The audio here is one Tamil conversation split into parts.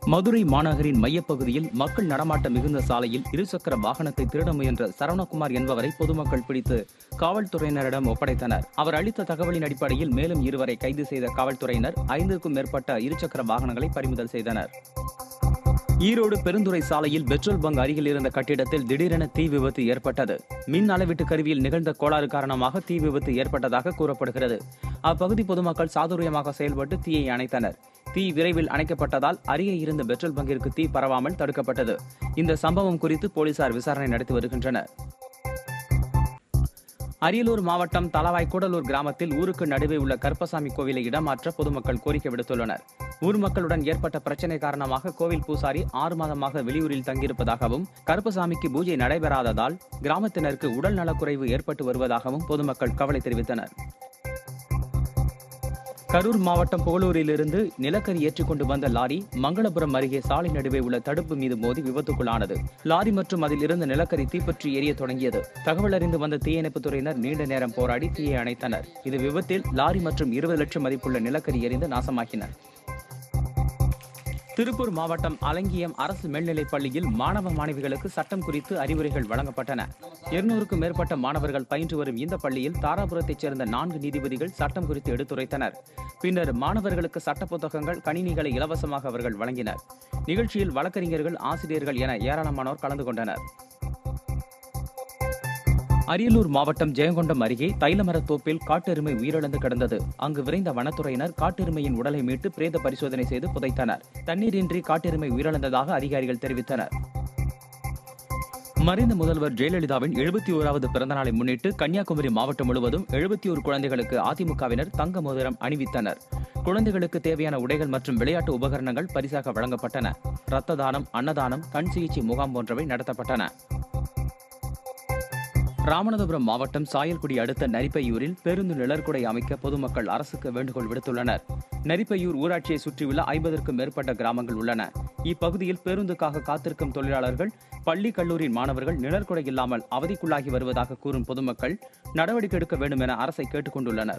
மதுரை மாநகரின் மையப்பகுதியில் மக்கள் நடமாட்டம் மிகுந்த சாலையில் இருசக்கர வாகனத்தை திருட முயன்ற சரவணகுமார் என்பவரை பொதுமக்கள் பிடித்து காவல்துறையினரிடம் ஒப்படைத்தனர் அவர் அளித்த தகவலின் அடிப்படையில் மேலும் இருவரை கைது செய்த காவல்துறையினர் ஐந்துக்கும் மேற்பட்ட இருசக்கர வாகனங்களை பறிமுதல் செய்தனர் ஈரோடு பெருந்துறை சாலையில் பெட்ரோல் பங்க் அருகில் இருந்த கட்டிடத்தில் திடீரென தீ விபத்து ஏற்பட்டது மின் அளவீட்டு கருவியில் நிகழ்ந்த கோளாறு காரணமாக தீ விபத்து ஏற்பட்டதாக கூறப்படுகிறது அப்பகுதி பொதுமக்கள் சாதுரியமாக செயல்பட்டு தீயை அணைத்தனர் தீ விரைவில் அணைக்கப்பட்டதால் அருகே இருந்த பெட்ரோல் பங்கிற்கு தீ பரவாமல் தடுக்கப்பட்டது இந்த சம்பவம் குறித்து போலீசார் விசாரணை நடத்தி வருகின்றனர் அரியலூர் மாவட்டம் தலவாய் கூடலூர் கிராமத்தில் ஊருக்கு நடுவே உள்ள கருப்பசாமி கோவிலை இடமாற்ற பொதுமக்கள் கோரிக்கை விடுத்துள்ளனர் ஊர் மக்களுடன் ஏற்பட்ட பிரச்சனை காரணமாக கோவில் பூசாரி ஆறு மாதமாக வெளியூரில் தங்கியிருப்பதாகவும் கருப்பசாமிக்கு பூஜை நடைபெறாததால் கிராமத்தினருக்கு உடல் நலக்குறைவு ஏற்பட்டு வருவதாகவும் பொதுமக்கள் கவலை தெரிவித்தனர் கரூர் மாவட்டம் புகழூரிலிருந்து நிலக்கரி ஏற்றிக்கொண்டு வந்த லாரி மங்களபுரம் அருகே சாலை நடுவே உள்ள தடுப்பு மீது மோதி விபத்துக்குள்ளானது லாரி மற்றும் அதில் இருந்த நிலக்கரி தீப்பற்றி எரிய தொடங்கியது தகவல் அறிந்து வந்த தீயணைப்புத் துறையினர் நீண்ட நேரம் போராடி தீயை அணைத்தனர் இது விபத்தில் லாரி மற்றும் இருபது லட்சம் மதிப்புள்ள நிலக்கரி எரிந்து நாசமாக்கினர் திருப்பூர் மாவட்டம் அலங்கியம் அரசு மேல்நிலைப் பள்ளியில் மாணவ மாணவிகளுக்கு சட்டம் குறித்து அறிவுரைகள் வழங்கப்பட்டன இருநூறுக்கும் மேற்பட்ட மாணவர்கள் பயின்று வரும் இந்த பள்ளியில் தாராபுரத்தைச் சேர்ந்த நான்கு நீதிபதிகள் சட்டம் குறித்து எடுத்துரைத்தனர் பின்னர் மாணவர்களுக்கு சட்ட புத்தகங்கள் கணினிகளை இலவசமாக அவர்கள் வழங்கினர் நிகழ்ச்சியில் வழக்கறிஞர்கள் ஆசிரியர்கள் என ஏராளமானோர் கலந்து கொண்டனர் அரியலூர் மாவட்டம் ஜெயங்கொண்டம் அருகே தைலமரத் தோப்பில் காட்டெருமை உயிரிழந்து கிடந்தது அங்கு விரைந்த வனத்துறையினர் காட்டெருமையின் உடலை மீட்டு பிரேத பரிசோதனை செய்து புதைத்தனர் தண்ணீரின்றி காட்டெருமை உயிரிழந்ததாக அதிகாரிகள் தெரிவித்தனர் மறைந்த முதல்வர் ஜெயலலிதாவின் எழுபத்தி ஓராவது பிறந்தநாளை முன்னிட்டு கன்னியாகுமரி மாவட்டம் முழுவதும் எழுபத்தி ஒரு குழந்தைகளுக்கு அதிமுகவினர் தங்க மோதிரம் அணிவித்தனர் குழந்தைகளுக்கு தேவையான உடைகள் மற்றும் விளையாட்டு உபகரணங்கள் பரிசாக வழங்கப்பட்டன இரத்த தானம் அன்னதானம் கண் சிகிச்சை முகாம் போன்றவை நடத்தப்பட்டன ராமநாதபுரம் மாவட்டம் சாயல்குடி அடுத்த நரிப்பையூரில் பேருந்து நிழற்குடை அமைக்க பொதுமக்கள் அரசுக்கு வேண்டுகோள் விடுத்துள்ளனர் நரிப்பையூர் ஊராட்சியை சுற்றியுள்ள ஐம்பதற்கும் மேற்பட்ட கிராமங்கள் உள்ளன இப்பகுதியில் பேருந்துக்காக காத்திருக்கும் தொழிலாளர்கள் பள்ளி கல்லூரி மாணவர்கள் நிழற்குடை இல்லாமல் அவதிக்குள்ளாகி வருவதாக கூறும் பொதுமக்கள் நடவடிக்கை எடுக்க வேண்டும் என அரசை கேட்டுக் கொண்டுள்ளனர்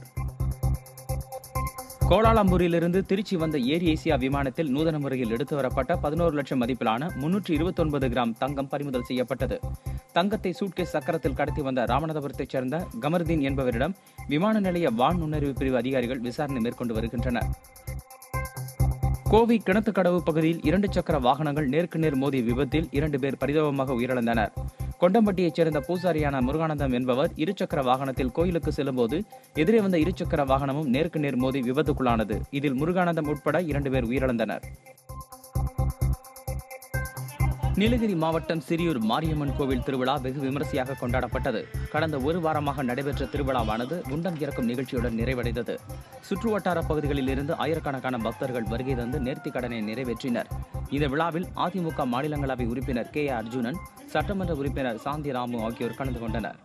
கோலாலம்பூரிலிருந்து திருச்சி வந்த ஏர் ஏசியா விமானத்தில் நூதன முறையில் எடுத்து வரப்பட்ட பதினோரு லட்சம் மதிப்பிலான முன்னூற்றி இருபத்தொன்பது கிராம் தங்கம் பறிமுதல் செய்யப்பட்டது தங்கத்தை சூட்கேஸ் சக்கரத்தில் கடத்தி வந்த ராமநாதபுரத்தைச் சேர்ந்த கமருதீன் என்பவரிடம் விமான நிலைய வான் நுண்ணறிவு பிரிவு அதிகாரிகள் விசாரணை மேற்கொண்டு வருகின்றனர் கோவை கிணத்துக்கடவு பகுதியில் இரண்டு சக்கர வாகனங்கள் நேருக்கு நேர் மோதிய விபத்தில் இரண்டு பேர் பரிதாபமாக உயிரிழந்தனர் கொண்டம்பட்டியைச் சேர்ந்த பூசாரியான முருகானந்தம் என்பவர் இருசக்கர வாகனத்தில் கோயிலுக்கு செல்லும்போது எதிரே வந்த இருசக்கர வாகனமும் நேருக்கு நேர் மோதி விபத்துக்குள்ளானது இதில் முருகானந்தம் உட்பட இரண்டு பேர் உயிரிழந்தனர் நீலகிரி மாவட்டம் சிறியூர் மாரியம்மன் கோவில் திருவிழா வெகு விமரிசையாக கொண்டாடப்பட்டது கடந்த ஒரு வாரமாக நடைபெற்ற திருவிழாவானது குண்டம் இறக்கும் நிகழ்ச்சியுடன் நிறைவடைந்தது சுற்றுவட்டார பகுதிகளில் இருந்து ஆயிரக்கணக்கான பக்தர்கள் வருகை தந்து நேர்த்திக் கடனை நிறைவேற்றினர் இந்த விழாவில் அதிமுக மாநிலங்களவை உறுப்பினர் கே ஏ அர்ஜுனன் சட்டமன்ற உறுப்பினர் சாந்தி ராமு ஆகியோர் கலந்து கொண்டனர்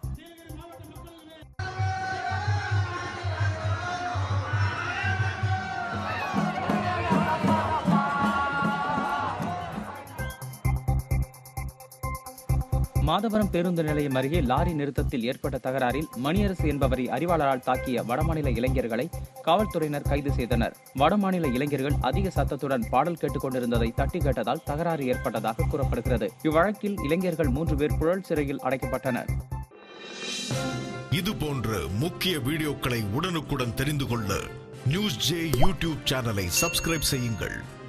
மாதவரம் பேருந்து நிலையம் அருகே லாரி நிறுத்தத்தில் ஏற்பட்ட தகராறில் மணியரசு என்பவரை அறிவாளரால் தாக்கிய வடமாநில இளைஞர்களை காவல்துறையினர் கைது செய்தனர் வடமாநில இளைஞர்கள் அதிக சத்தத்துடன் பாடல் கேட்டுக் கொண்டிருந்ததை தட்டி கேட்டதால் தகராறு ஏற்பட்டதாக கூறப்படுகிறது இவ்வழக்கில் இளைஞர்கள் மூன்று பேர் புழல் சிறையில் அடைக்கப்பட்டனர் இது போன்ற முக்கிய வீடியோக்களை உடனுக்குடன் தெரிந்து கொள்ள நியூஸ் ஜே யூடியூப் சேனலை சப்ஸ்கிரைப் செய்யுங்கள்